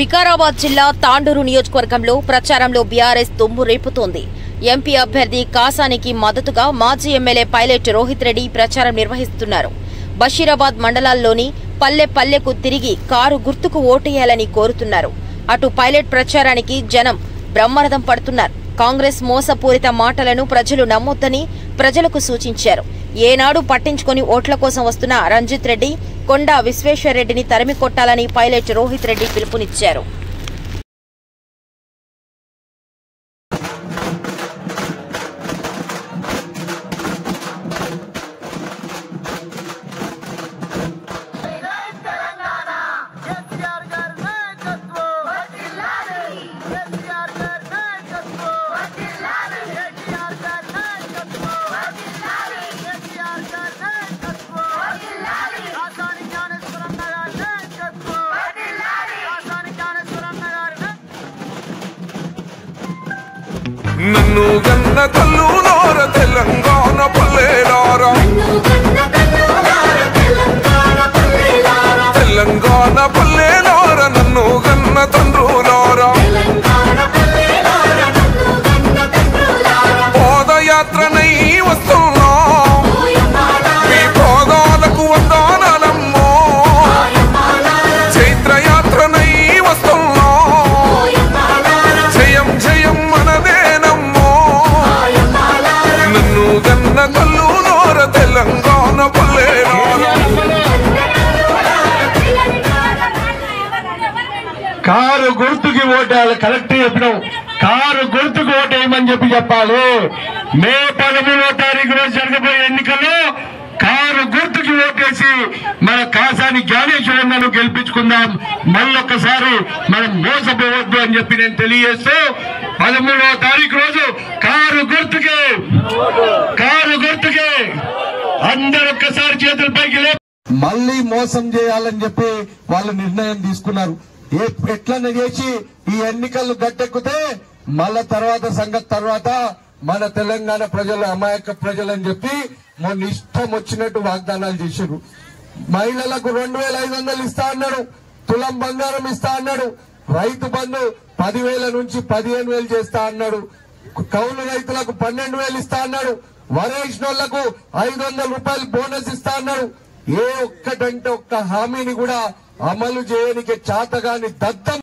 వికారాబాద్ జిల్లా తాండూరు నియోజకవర్గంలో ప్రచారంలో బీఆర్ఎస్ దుమ్ము రేపుతోంది ఎంపీ అభ్యర్థి కాసానికి మద్దతుగా మాజీ ఎమ్మెల్యే పైలట్ రోహిత్ రెడ్డి ప్రచారం నిర్వహిస్తున్నారు బషీరాబాద్ మండలాల్లోని పల్లె పల్లెకు తిరిగి కారు గుర్తుకు ఓటేయాలని కోరుతున్నారు అటు పైలట్ ప్రచారానికి జనం బ్రహ్మరథం పడుతున్నారు కాంగ్రెస్ మోసపూరిత మాటలను ప్రజలు నమ్మొద్దని ప్రజలకు సూచించారు ఏనాడు పట్టించుకొని ఓట్ల కోసం వస్తున్న రంజిత్ రెడ్డి కొండా విశ్వేశ్వరరెడ్డిని తరిమి కొట్టాలని పైలట్ రోహిత్ రెడ్డి పిలుపునిచ్చారు కేసీఆర్ గారి నాయకత్వం కేసీఆర్ గారి నాయకత్వం కేటీఆర్ గారి నాయకత్వం కేసీఆర్ గారి నాయకత్వం రాజధాని జ్ఞానేశ్వరన్న గారి నాయకత్వం రాజధాని జ్ఞానేశ్వరన్న గారి నాయకత్వం నన్ను గన్న తల్లులార తెలంగాణ పల్లెలారా తెలంగాణ పల్లెలార నన్ను గన్న తండ్రులారా పాదయాత్రనై వస్తున్నా మీ పాదాలకు వందానలమ్మో చైత్రయాత్రనై వస్తున్నా జయం జయం మనదేనమ్మో నన్ను గన్న కల్లులోర తెలంగాణ పల్లెలోర కారు గుర్తుకి ఓటేయాలి కరెక్ట్ చెప్పినాం కారు గుర్తుకు ఓటేయమని చెప్పి చెప్పాలి మే పదమూడో తారీఖు రోజు జరగబోయే ఎన్నికల్లో కారు గుర్తుకి ఓటేసి మన కాసాని జ్ఞానేశ్వరన్నను గెలిపించుకుందాం మళ్ళొక్కసారి మనం మోసపోవద్దు అని చెప్పి నేను తెలియజేస్తూ పదమూడవ తారీఖు రోజు కారు గుర్తుకే కారు గుర్తుకే అందరు ఒక్కసారి చేతుల పైకి లే మళ్ళీ మోసం చేయాలని చెప్పి వాళ్ళు నిర్ణయం తీసుకున్నారు ఏ ఎట్లనే చేసి ఈ ఎన్నికలు గట్టెక్కితే మళ్ళా తర్వాత సంగతి తర్వాత మన తెలంగాణ ప్రజలు అమాయక ప్రజలని చెప్పి మొన్న ఇష్టం వచ్చినట్టు వాగ్దానాలు చేశారు మహిళలకు రెండు వేల ఐదు వందలు ఇస్తా అన్నాడు తులం బంగారం ఇస్తా అన్నాడు రైతు బంధు పదివేల నుంచి పదిహేను వేలు చేస్తా అన్నాడు కౌలు రైతులకు పన్నెండు వేలు ఇస్తా అన్నాడు వరేసిన వాళ్లకు ఐదు వందల రూపాయలు బోనస్ ఇస్తా అన్నాడు ఏ ఒక్కటంటే ఒక్క హామీని కూడా అమలు చేయడానికి చాతగాని దద్దం